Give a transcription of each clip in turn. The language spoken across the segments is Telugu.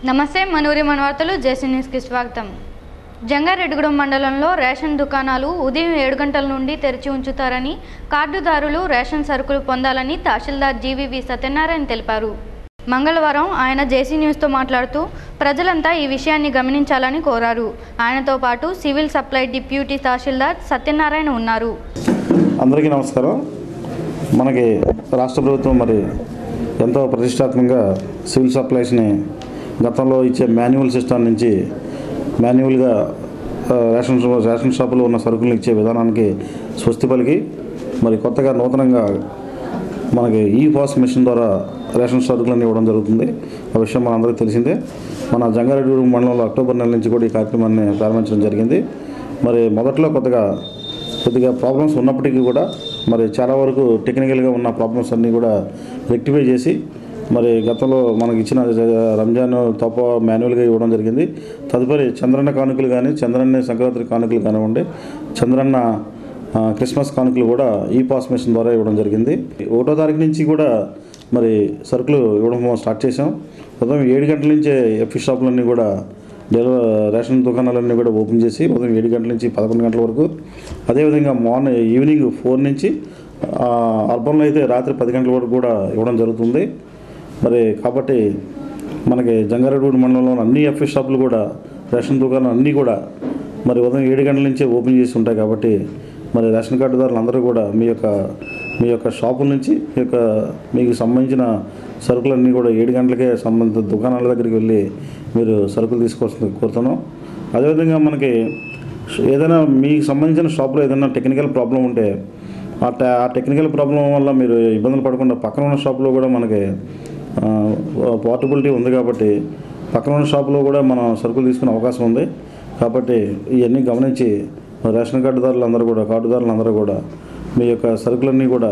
నమస్తే మనూరి మన వార్తలు జేసీ న్యూస్కి స్వాగతం జంగారెడ్డిగూడెం మండలంలో రేషన్ దుకాణాలు ఉదయం ఏడు గంటల నుండి తెరిచి ఉంచుతారని కార్డుదారులు రేషన్ సరుకులు పొందాలని తహసీల్దార్ జీవీవి సత్యనారాయణ తెలిపారు మంగళవారం ఆయన జేసీ న్యూస్తో మాట్లాడుతూ ప్రజలంతా ఈ విషయాన్ని గమనించాలని కోరారు ఆయనతో పాటు సివిల్ సప్లై డిప్యూటీ తహసీల్దార్ సత్యనారాయణ ఉన్నారు అందరికీ నమస్కారం మనకి రాష్ట్ర ప్రభుత్వం మరి ఎంతో ప్రతిష్టాత్మకంగా సివిల్ సప్లైస్ని గతంలో ఇచ్చే మాన్యువల్ సిస్టమ్ నుంచి మాన్యువల్గా ఆ, రేషన్ షా- రేషన్ షాపులో ఉన్న సరుకులు ఇచ్చే విధానానికి స్వస్తి పలికి మరి కొత్తగా నూతనంగా మనకి ఈ పాస్ మిషన్ ద్వారా రేషన్ సరుకులన్నీ ఇవ్వడం జరుగుతుంది ఆ విషయం మనందరికీ తెలిసిందే మన జంగారెడ్డి మండలంలో అక్టోబర్ నెల నుంచి కూడా ఈ కార్యక్రమాన్ని ప్రారంభించడం జరిగింది మరి మొదట్లో కొద్దిగా కొద్దిగా ప్రాబ్లమ్స్ ఉన్నప్పటికీ కూడా మరి చాలా వరకు టెక్నికల్గా ఉన్న ప్రాబ్లమ్స్ అన్నీ కూడా రెక్టిఫై చేసి మరి గతంలో మనకి ఇచ్చిన రంజాన్ తప్ప మాన్యువల్గా ఇవ్వడం జరిగింది తదుపరి చంద్రన్న కానుకలు కానీ చంద్రన్న సంక్రాంతి కానుకలు కానివ్వండి చంద్రన్న ఆ, క్రిస్మస్ కానుకలు కూడా ఈ పాస్ మిషన్ ద్వారా ఇవ్వడం జరిగింది ఒకటో తారీఖు నుంచి కూడా మరి సరుకులు ఇవ్వడం స్టార్ట్ చేసాం ఉదయం ఏడు గంటల నుంచే ఎఫ్ఈ షాపులన్నీ కూడా డెలివరీ రేషన్ దుకాణాలన్నీ కూడా ఓపెన్ చేసి ఉదయం ఏడు గంటల నుంచి పదకొండు గంటల వరకు అదేవిధంగా మార్నింగ్ ఈవినింగ్ ఫోర్ నుంచి ఆ, అర్బన్లో అయితే రాత్రి పది గంటల వరకు కూడా ఇవ్వడం జరుగుతుంది మరి కాబట్టి మనకి జంగారెడ్డి మండలంలో అన్ని ఎఫ్ఈ షాపులు కూడా రేషన్ దుకాణాలు అన్నీ కూడా మరి ఉదయం ఏడు గంటల నుంచే ఓపెన్ చేసి ఉంటాయి కాబట్టి మరి రేషన్ కార్డుదారులు అందరూ కూడా మీ యొక్క మీ యొక్క షాపుల నుంచి మీ యొక్క మీకు సంబంధించిన సరుకులన్నీ కూడా ఏడు గంటలకే సంబంధిత దుకాణాల దగ్గరికి వెళ్ళి మీరు సరుకులు తీసుకోవాల్సింది కోరుతున్నాం అదేవిధంగా మనకి ఏదైనా మీకు సంబంధించిన షాప్లో ఏదైనా టెక్నికల్ ప్రాబ్లం ఉంటే ఆ టె- ఆ టెక్నికల్ ప్రాబ్లం వల్ల మీరు ఇబ్బందులు పడకుండా పక్కన ఉన్న షాప్లో కూడా మనకి పోర్టబిలిటీ ఉంది కాబట్టి పక్కన ఉన్న షాపులో కూడా మనం సరుకులు తీసుకునే అవకాశం ఉంది కాబట్టి ఇవన్నీ గమనించి రేషన్ కార్డుదారులు అందరూ కూడా కార్డుదారులు అందరూ కూడా మీ యొక్క సరుకులన్నీ కూడా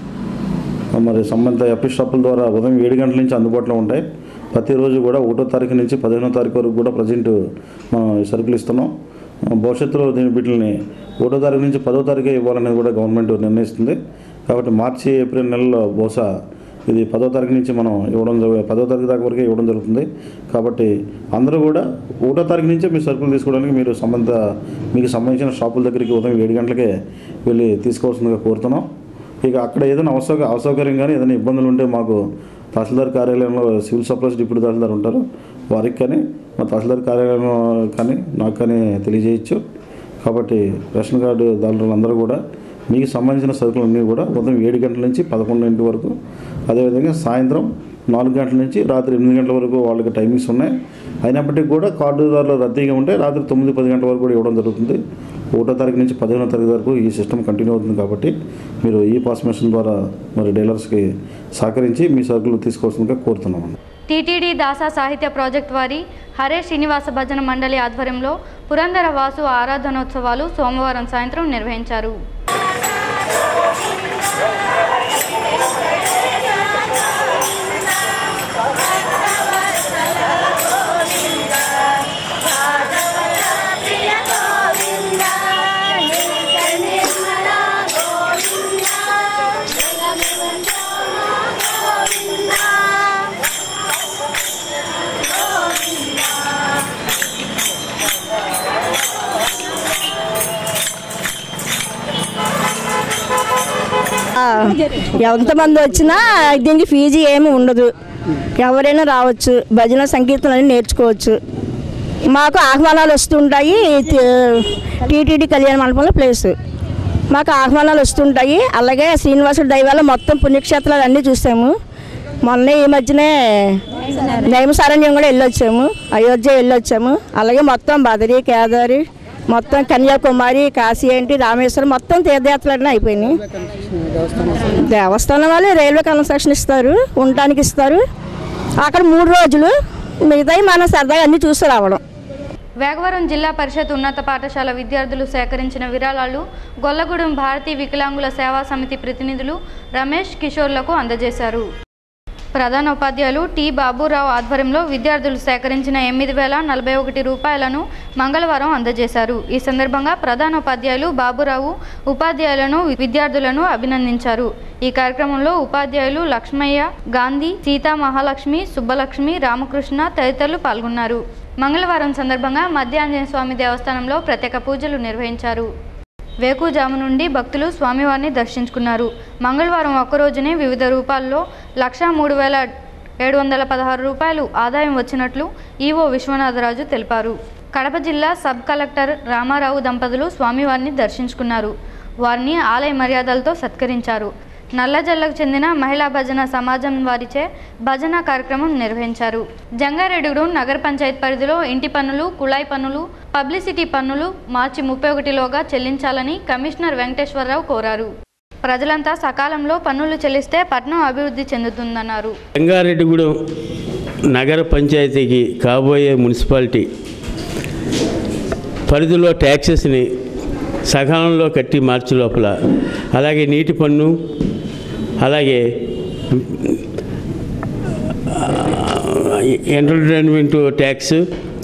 మరి సంబంధిత ఎఫ్ఈ షాపుల ద్వారా ఉదయం ఏడు గంటల నుంచి అందుబాటులో ఉంటాయి ప్రతిరోజు కూడా ఒకటో తారీఖు నుంచి పదిహేనో తారీఖు వరకు కూడా ప్రజెంట్ మనం ఈ సరుకులు ఇస్తున్నాం భవిష్యత్తులో దీని వీటిని ఒకటో తారీఖు నుంచి పదో తారీఖే ఇవ్వాలనేది కూడా గవర్నమెంట్ నిర్ణయిస్తుంది కాబట్టి మార్చి ఏప్రిల్ నెలలో బహుశా ఇది పదో తారీఖు నుంచి మనం ఇవ్వడం జరుగు పదో తారీఖు దాకా వరకే ఇవ్వడం జరుగుతుంది కాబట్టి అందరూ కూడా ఒకటో తారీఖు నుంచే మీ సరుకులు తీసుకోవడానికి మీరు సంబంధిత మీకు సంబంధించిన షాపుల దగ్గరికి ఉదయం ఏడు గంటలకే వెళ్ళి తీసుకోవాల్సిందిగా కోరుతున్నాం ఇక అక్కడ ఏదైనా అవసౌక అసౌకర్యం కానీ ఏదైనా ఇబ్బందులు ఉంటే మాకు తహసీల్దార్ కార్యాలయంలో సివిల్ సప్లైస్ డిప్యూటీ తహసీల్దార్ ఉంటారు వారికి కానీ మా తహసీల్దార్ కార్యాలయంలో కానీ నాకు కానీ తెలియజేయచ్చు కాబట్టి రేషన్ కార్డు దారులందరూ కూడా మీకు సంబంధించిన సరుకులన్నీ కూడా ఉదయం ఏడు గంటల నుంచి పదకొండింటి వరకు అదేవిధంగా సాయంత్రం నాలుగు గంటల నుంచి రాత్రి ఎనిమిది గంటల వరకు వాళ్ళకి టైమింగ్స్ ఉన్నాయి అయినప్పటికీ కూడా కార్డుదారులు రద్దీగా ఉంటే రాత్రి తొమ్మిది పది గంటల వరకు కూడా ఇవ్వడం జరుగుతుంది ఒకటో తారీఖు నుంచి పదిహేనో తారీఖు వరకు ఈ సిస్టమ్ కంటిన్యూ అవుతుంది కాబట్టి మీరు ఈ పాస్ మిషన్ ద్వారా మరి డీలర్స్కి సహకరించి మీ సరుకులు తీసుకోవాల్సిందిగా కోరుతున్నాం టీటీడీ దాసా సాహిత్య ప్రాజెక్ట్ వారి హరే శ్రీనివాస భజన మండలి ఆధ్వర్యంలో పురంధర వాసు ఆరాధనోత్సవాలు సోమవారం సాయంత్రం నిర్వహించారు ఆ, ఎంతమంది వచ్చినా దీనికి ఫీజు ఏమి ఉండదు ఎవరైనా రావచ్చు భజన సంకీర్తనలు నేర్చుకోవచ్చు మాకు ఆహ్వానాలు వస్తుంటాయి టీటీడీ కళ్యాణ మండపంలో ప్లేస్ మాకు ఆహ్వానాలు వస్తుంటాయి అలాగే శ్రీనివాసుడు దైవాల మొత్తం పుణ్యక్షేత్రాలు అన్నీ చూసాము మొన్న ఈ మధ్యనే నైమసారణ్యం కూడా వెళ్ళొచ్చాము అయోధ్య వెళ్ళొచ్చాము అలాగే మొత్తం బదరి కేదారి మొత్తం కన్యాకుమారి కాశీ ఏంటి రామేశ్వరం మొత్తం తీర్థయాత్రలన్నీ అయిపోయినాయి దేవస్థానం వాళ్ళు రైల్వే కన్స్ట్రక్షన్ ఇస్తారు ఉండటానికి ఇస్తారు అక్కడ మూడు రోజులు మిగతాయి మనం సరదాగా అన్నీ చూసి రావడం వేగవరం జిల్లా పరిషత్ ఉన్నత పాఠశాల విద్యార్థులు సేకరించిన విరాళాలు గొల్లగూడెం భారతీ వికలాంగుల సేవా సమితి ప్రతినిధులు రమేష్ కిషోర్లకు అందజేశారు ప్రధాన ఉపాధ్యాయులు టి బాబురావు ఆధ్వర్యంలో విద్యార్థులు సేకరించిన ఎనిమిది వేల నలభై ఒకటి రూపాయలను మంగళవారం అందజేశారు ఈ సందర్భంగా ప్రధాన ఉపాధ్యాయులు బాబురావు ఉపాధ్యాయులను విద్యార్థులను అభినందించారు ఈ కార్యక్రమంలో ఉపాధ్యాయులు లక్ష్మయ్య గాంధీ సీతా మహాలక్ష్మి సుబ్బలక్ష్మి రామకృష్ణ తదితరులు పాల్గొన్నారు మంగళవారం సందర్భంగా మధ్యాంజనేయ స్వామి దేవస్థానంలో ప్రత్యేక పూజలు నిర్వహించారు వేకుజాము నుండి భక్తులు స్వామివారిని దర్శించుకున్నారు మంగళవారం ఒక్కరోజునే వివిధ రూపాల్లో లక్షా మూడు వేల ఏడు వందల పదహారు రూపాయలు ఆదాయం వచ్చినట్లు ఈవో విశ్వనాథరాజు తెలిపారు కడప జిల్లా సబ్ కలెక్టర్ రామారావు దంపతులు స్వామివారిని దర్శించుకున్నారు వారిని ఆలయ మర్యాదలతో సత్కరించారు నల్లజల్లకు చెందిన మహిళా భజన సమాజం వారిచే భజన కార్యక్రమం నిర్వహించారు జంగారెడ్డిగూడెం నగర పంచాయత్ పరిధిలో ఇంటి పన్నులు కుళాయి పన్నులు పబ్లిసిటీ పన్నులు మార్చి ముప్పై ఒకటిలోగా చెల్లించాలని కమిషనర్ వెంకటేశ్వరరావు కోరారు ప్రజలంతా సకాలంలో పన్నులు చెల్లిస్తే పట్నం అభివృద్ధి చెందుతుందన్నారు రంగారెడ్డిగూడెం నగర పంచాయతీకి కాబోయే మున్సిపాలిటీ పరిధిలో ట్యాక్సెస్ని సకాలంలో కట్టి మార్చి లోపల అలాగే నీటి పన్ను అలాగే ఎంటర్టైన్మెంట్ ట్యాక్స్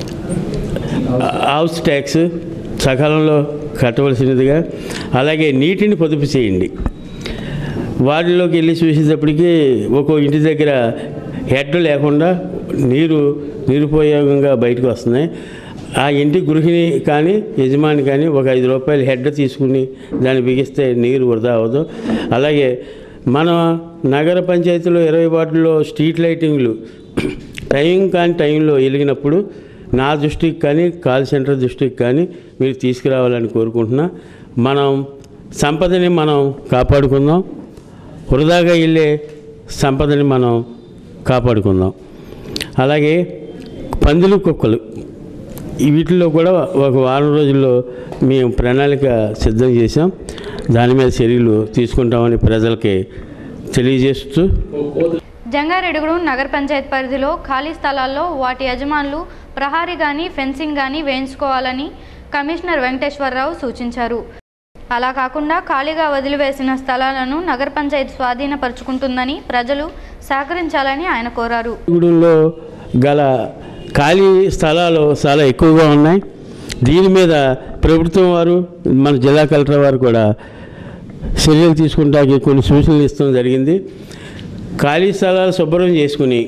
హౌస్ ట్యాక్స్ సకాలంలో కట్టవలసినదిగా అలాగే నీటిని పొదుపు చేయండి వాటిలోకి వెళ్ళి చూసేటప్పటికి ఒక్కో ఇంటి దగ్గర హెడ్ లేకుండా నీరు నిరుపయోగంగా బయటకు వస్తున్నాయి ఆ ఇంటి గృహిణి కానీ యజమాని కానీ ఒక ఐదు రూపాయలు హెడ్ తీసుకుని దాన్ని బిగిస్తే నీరు వృధా అవ్వదు అలాగే మన నగర పంచాయతీలో ఇరవై వార్డుల్లో స్ట్రీట్ లైటింగ్లు టైం కాని టైంలో వెలిగినప్పుడు నా దృష్టికి కానీ కాల్ సెంటర్ దృష్టికి కానీ మీరు తీసుకురావాలని కోరుకుంటున్నా మనం సంపదని మనం కాపాడుకుందాం వృధాగా వెళ్ళే సంపదని మనం కాపాడుకుందాం అలాగే పందులు కుక్కలు ఈ వీటిల్లో కూడా ఒక వారం రోజుల్లో మేము ప్రణాళిక సిద్ధం చేసాం దాని మీద చర్యలు తీసుకుంటామని ప్రజలకి తెలియజేస్తూ జంగారెడ్డిగూడెం నగర పంచాయత్ పరిధిలో ఖాళీ స్థలాల్లో వాటి యజమానులు ప్రహారీ కానీ ఫెన్సింగ్ కానీ వేయించుకోవాలని కమిషనర్ వెంకటేశ్వరరావు సూచించారు అలా కాకుండా ఖాళీగా వదిలివేసిన స్థలాలను నగర పంచాయతీ స్వాధీనపరుచుకుంటుందని ప్రజలు సహకరించాలని ఆయన కోరారు గూడెంలో గల ఖాళీ స్థలాలు చాలా ఎక్కువగా ఉన్నాయి దీని మీద ప్రభుత్వం వారు మన జిల్లా కలెక్టర్ వారు కూడా చర్యలు తీసుకుంటానికి కొన్ని సూచనలు ఇస్తాం జరిగింది ఖాళీ స్థలాలు శుభ్రం చేసుకుని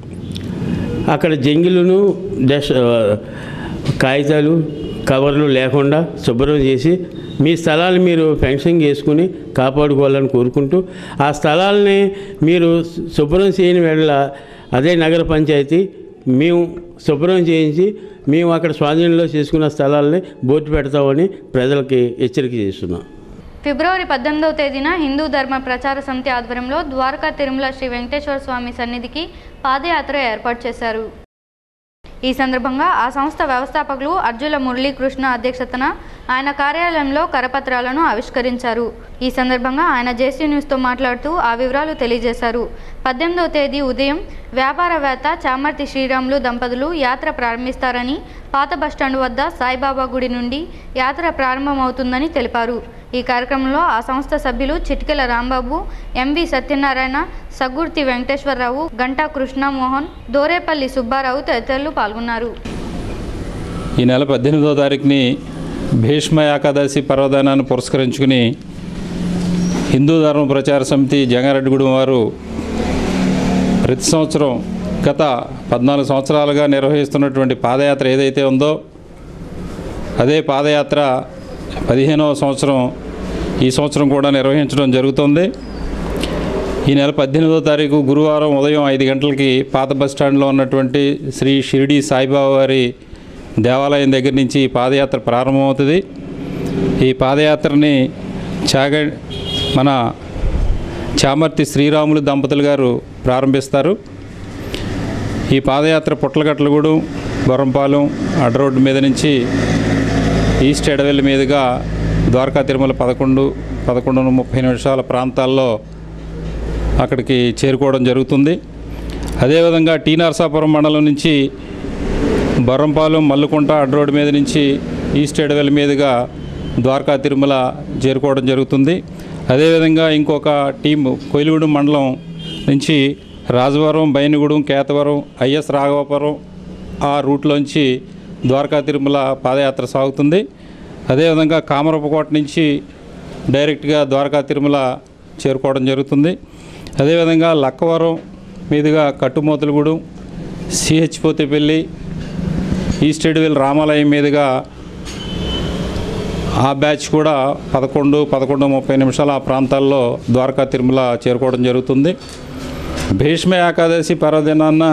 అక్కడ జంగిలును డస్ట్ కాగితాలు కవర్లు లేకుండా శుభ్రం చేసి మీ స్థలాలు మీరు ఫెన్సింగ్ చేసుకుని కాపాడుకోవాలని కోరుకుంటూ ఆ స్థలాలని మీరు శుభ్రం చేయని వేళ అదే నగర పంచాయతీ మేము శుభ్రం చేయించి మేము అక్కడ స్వాధీనంలో చేసుకున్న స్థలాలని బోర్డు పెడతామని ప్రజలకి హెచ్చరిక చేస్తున్నాం ఫిబ్రవరి పద్దెనిమిదవ తేదీన హిందూ ధర్మ ప్రచార సమితి ఆధ్వర్యంలో ద్వారకా తిరుమల శ్రీ వెంకటేశ్వర స్వామి సన్నిధికి పాదయాత్ర ఏర్పాటు చేశారు ఈ సందర్భంగా ఆ సంస్థ వ్యవస్థాపకులు అర్జుల మురళీకృష్ణ అధ్యక్షతన ఆయన కార్యాలయంలో కరపత్రాలను ఆవిష్కరించారు ఈ సందర్భంగా ఆయన జేసీ న్యూస్తో మాట్లాడుతూ ఆ వివరాలు తెలియజేశారు పద్దెనిమిదవ తేదీ ఉదయం వ్యాపారవేత్త చామర్తి శ్రీరాములు దంపతులు యాత్ర ప్రారంభిస్తారని పాత బస్టాండ్ వద్ద సాయిబాబా గుడి నుండి యాత్ర ప్రారంభమవుతుందని తెలిపారు ఈ కార్యక్రమంలో ఆ సంస్థ సభ్యులు చిటికెల రాంబాబు ఎంవి సత్యనారాయణ సగ్గుర్తి వెంకటేశ్వరరావు గంటా కృష్ణమోహన్ దోరేపల్లి సుబ్బారావు తదితరులు పాల్గొన్నారు ఈ నెల పద్దెనిమిదో తారీఖుని భీష్మ ఏకాదశి పర్వదినాన్ని పురస్కరించుకుని హిందూ ధర్మ ప్రచార సమితి జంగారెడ్డిగూడెం వారు ప్రతి సంవత్సరం గత పద్నాలుగు సంవత్సరాలుగా నిర్వహిస్తున్నటువంటి పాదయాత్ర ఏదైతే ఉందో అదే పాదయాత్ర పదిహేనవ సంవత్సరం ఈ సంవత్సరం కూడా నిర్వహించడం జరుగుతుంది ఈ నెల పద్దెనిమిదో తారీఖు గురువారం ఉదయం ఐదు గంటలకి పాత బస్ స్టాండ్లో ఉన్నటువంటి శ్రీ షిరిడి సాయిబాబా వారి దేవాలయం దగ్గర నుంచి ఈ పాదయాత్ర ప్రారంభమవుతుంది ఈ పాదయాత్రని చాగ మన చామర్తి శ్రీరాములు దంపతులు గారు ప్రారంభిస్తారు ఈ పాదయాత్ర పుట్లగట్లగూడెం బొరంపాలెం అడ్డ రోడ్డు మీద నుంచి ఈస్ట్ ఎడవెల్లి మీదుగా ద్వారకా తిరుమల పదకొండు పదకొండు ముప్పై నిమిషాల ప్రాంతాల్లో అక్కడికి చేరుకోవడం జరుగుతుంది అదేవిధంగా టీ నరసాపురం మండలం నుంచి బొర్రంపాలెం మల్లుకుంట అడ్డ రోడ్డు మీద నుంచి ఈస్ట్ ఎడవెల్ మీదుగా ద్వారకా తిరుమల చేరుకోవడం జరుగుతుంది అదేవిధంగా ఇంకొక టీం కొయిలగూడెం మండలం నుంచి రాజవరం బైనగూడెం కేతవరం ఐఎస్ రాఘవపురం ఆ రూట్లోంచి ద్వారకా తిరుమల పాదయాత్ర సాగుతుంది అదేవిధంగా కామరూపకోట నుంచి డైరెక్ట్గా ద్వారకా తిరుమల చేరుకోవడం జరుగుతుంది అదేవిధంగా లక్కవరం మీదుగా కట్టుమోతులగూడెం సిహెచ్ పోతేపల్లి ఈస్ట్ ఎడ్విల్ రామాలయం మీదుగా ఆ బ్యాచ్ కూడా పదకొండు పదకొండు ముప్పై నిమిషాల ఆ ప్రాంతాల్లో ద్వారకా తిరుమల చేరుకోవడం జరుగుతుంది భీష్మ ఏకాదశి పర్వదినాన్న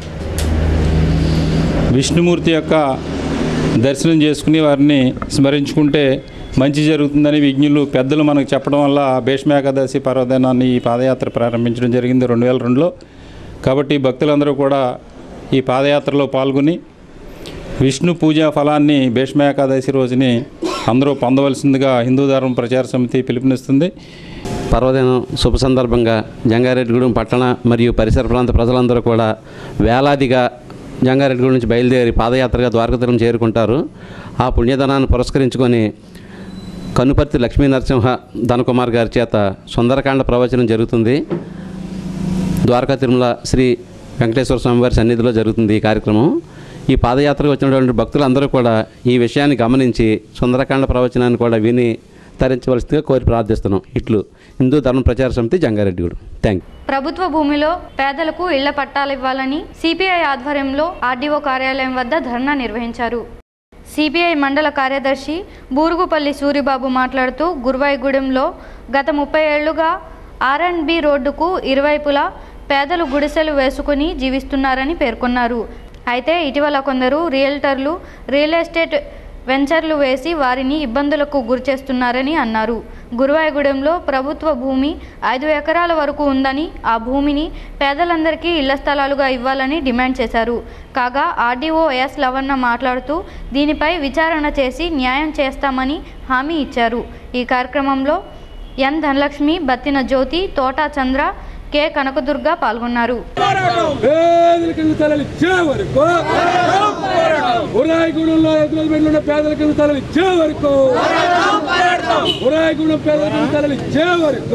విష్ణుమూర్తి యొక్క దర్శనం చేసుకుని వారిని స్మరించుకుంటే మంచి జరుగుతుందని విజ్ఞులు పెద్దలు మనకు చెప్పడం వల్ల భీష్మ ఏకాదశి పర్వదినాన్ని ఈ పాదయాత్ర ప్రారంభించడం జరిగింది రెండు వేల రెండులో కాబట్టి భక్తులందరూ కూడా ఈ పాదయాత్రలో పాల్గొని విష్ణు పూజా ఫలాన్ని భీష్మ ఏకాదశి రోజుని అందరూ పొందవలసిందిగా హిందూ ధర్మ ప్రచార సమితి పిలుపునిస్తుంది పర్వదినం శుభ సందర్భంగా జంగారెడ్డిగూడెం పట్టణ మరియు పరిసర ప్రాంత ప్రజలందరూ కూడా వేలాదిగా జంగారెడ్డిగూడెం నుంచి బయలుదేరి పాదయాత్రగా ద్వారకతరం చేరుకుంటారు ఆ పుణ్యదనాన్ని పురస్కరించుకొని కనుపర్తి లక్ష్మీ నరసింహ ధనకుమార్ గారి చేత సుందరకాండ ప్రవచనం జరుగుతుంది ద్వారకా తిరుమల శ్రీ వెంకటేశ్వర స్వామివారి సన్నిధిలో జరుగుతుంది ఈ కార్యక్రమం ఈ పాదయాత్రకు వచ్చినటువంటి భక్తులందరూ కూడా ఈ విషయాన్ని గమనించి సుందరకాండ ప్రవచనాన్ని కూడా విని తరించవలసిందిగా కోరి ప్రార్థిస్తున్నాం ఇట్లు హిందూ ధర్మ ప్రచార సమితి జంగారెడ్డిగూడు థ్యాంక్ యూ ప్రభుత్వ భూమిలో పేదలకు ఇళ్ల పట్టాలు ఇవ్వాలని సిపిఐ ఆధ్వర్యంలో ఆర్డీఓ కార్యాలయం వద్ద ధర్నా నిర్వహించారు సిపిఐ మండల కార్యదర్శి బూరుగుపల్లి సూరిబాబు మాట్లాడుతూ గురువాయిగూడెంలో గత ముప్పై ఏళ్లుగా ఆర్ అండ్ బి రోడ్డుకు ఇరువైపులా పేదలు గుడిసెలు వేసుకుని జీవిస్తున్నారని పేర్కొన్నారు అయితే ఇటీవల కొందరు రియల్టర్లు రియల్ ఎస్టేట్ వెంచర్లు వేసి వారిని ఇబ్బందులకు గురిచేస్తున్నారని అన్నారు గురువాయగూడెంలో ప్రభుత్వ భూమి ఐదు ఎకరాల వరకు ఉందని ఆ భూమిని పేదలందరికీ ఇళ్ల స్థలాలుగా ఇవ్వాలని డిమాండ్ చేశారు కాగా ఆర్డీఓ ఎస్ లవన్న మాట్లాడుతూ దీనిపై విచారణ చేసి న్యాయం చేస్తామని హామీ ఇచ్చారు ఈ కార్యక్రమంలో ఎన్ ధనలక్ష్మి బత్తిన జ్యోతి తోటా చంద్ర కె కనకదుర్గ పాల్గొన్నారు పేదలకు తలలు ఇచ్చే వరకు ఉరాయిగూడెంలో ఎదురు ఉన్న పేదలకు తలలు ఇచ్చే వరకు ఉరాయిగూడెం పేదలకు తలలు ఇచ్చే వరకు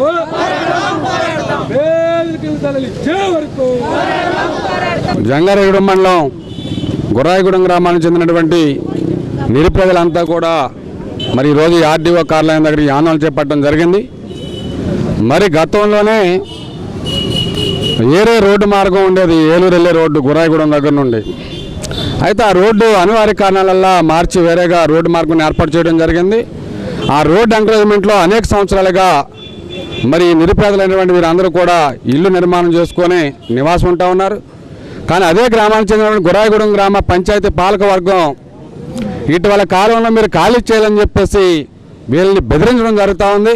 పేదలకు తలలు ఇచ్చే వరకు జంగారెగూడెం మండలం గుర్రాయిగూడెం గ్రామానికి చెందినటువంటి నిరుపేదలంతా కూడా మరి ఈరోజు ఈ ఆర్డీఓ కార్యాలయం దగ్గరికి ఆందోళన చేపట్టడం జరిగింది మరి గతంలోనే ఏరే రోడ్డు మార్గం ఉండేది ఏలూరు వెళ్ళే రోడ్డు గుర్రాయిగూడెం దగ్గర నుండి అయితే ఆ రోడ్డు అనివార్య కారణాల వల్ల మార్చి వేరేగా రోడ్డు మార్గం ఏర్పాటు చేయడం జరిగింది ఆ రోడ్డు ఎంకరేజ్మెంట్లో అనేక సంవత్సరాలుగా మరి నిరుపేదలైనటువంటి వీరందరూ కూడా ఇల్లు నిర్మాణం చేసుకొని నివాసం ఉంటా ఉన్నారు కానీ అదే గ్రామానికి చెందినటువంటి గురాయిగూడెం గ్రామ పంచాయతీ పాలక వర్గం ఇటీవల కాలంలో మీరు ఖాళీ చేయాలని చెప్పేసి వీళ్ళని బెదిరించడం జరుగుతూ ఉంది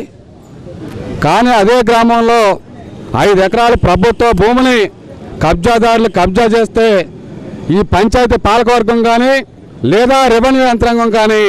కానీ అదే గ్రామంలో ఐదు ఎకరాల ప్రభుత్వ భూమిని కబ్జాదారులు కబ్జా చేస్తే ఈ పంచాయతీ పాలకవర్గం కానీ లేదా రెవెన్యూ యంత్రాంగం కానీ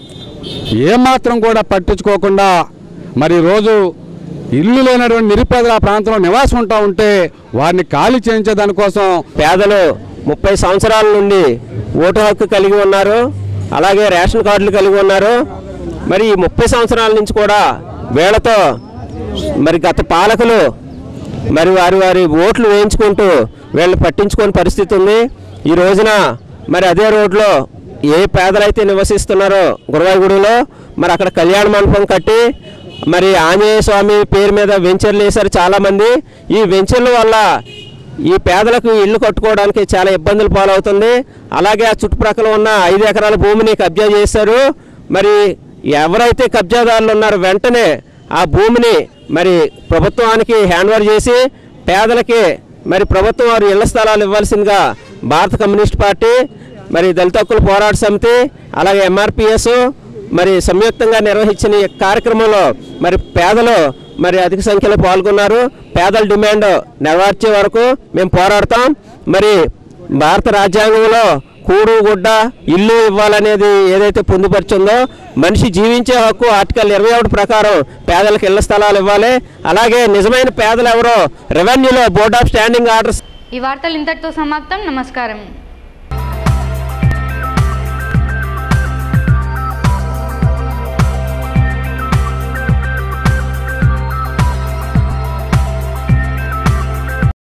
ఏమాత్రం కూడా పట్టించుకోకుండా మరి రోజు ఇల్లు లేనటువంటి నిరుపేదల ఆ ప్రాంతంలో నివాసం ఉంటా ఉంటే వారిని ఖాళీ చేయించే దానికోసం పేదలు ముప్పై సంవత్సరాల నుండి ఓటు హక్కు కలిగి ఉన్నారు అలాగే రేషన్ కార్డులు కలిగి ఉన్నారు మరి ఈ ముప్పై సంవత్సరాల నుంచి కూడా వీళ్ళతో మరి గత పాలకులు మరి వారి వారి ఓట్లు వేయించుకుంటూ వీళ్ళని పట్టించుకోని పరిస్థితి ఉంది ఈ రోజున మరి అదే రోడ్లో ఏ పేదలైతే నివసిస్తున్నారో గురవాయిగూడెంలో మరి అక్కడ కళ్యాణ మండపం కట్టి మరి ఆంజనేయ స్వామి పేరు మీద వెంచర్లు వేశారు చాలామంది ఈ వెంచర్ల వల్ల ఈ పేదలకు ఇల్లు కట్టుకోవడానికి చాలా ఇబ్బందులు పాలవుతుంది అలాగే ఆ చుట్టుప్రక్కల ఉన్న ఐదు ఎకరాల భూమిని కబ్జా చేశారు మరి ఎవరైతే కబ్జాదారులు ఉన్నారో వెంటనే ఆ భూమిని మరి ప్రభుత్వానికి హ్యాండ్ ఓవర్ చేసి పేదలకి మరి ప్రభుత్వం వారు ఇళ్ల స్థలాలు ఇవ్వాల్సిందిగా భారత కమ్యూనిస్ట్ పార్టీ మరి దళిత హక్కుల పోరాట సమితి అలాగే ఎంఆర్పిఎస్ మరి సంయుక్తంగా నిర్వహించిన ఈ కార్యక్రమంలో మరి పేదలు మరి అధిక సంఖ్యలో పాల్గొన్నారు పేదల డిమాండ్ నెరవేర్చే వరకు మేము పోరాడతాం మరి భారత రాజ్యాంగంలో కూడు గుడ్డ ఇల్లు ఇవ్వాలనేది ఏదైతే పొందుపరిచిందో మనిషి జీవించే హక్కు ఆర్టికల్ ఇరవై ఒకటి ప్రకారం పేదలకు ఇళ్ల స్థలాలు ఇవ్వాలి అలాగే నిజమైన పేదలు ఎవరో రెవెన్యూలో బోర్డ్ ఆఫ్ స్టాండింగ్ ఆర్డర్స్ ఈ వార్తలు ఇంతటితో సమాప్తం నమస్కారం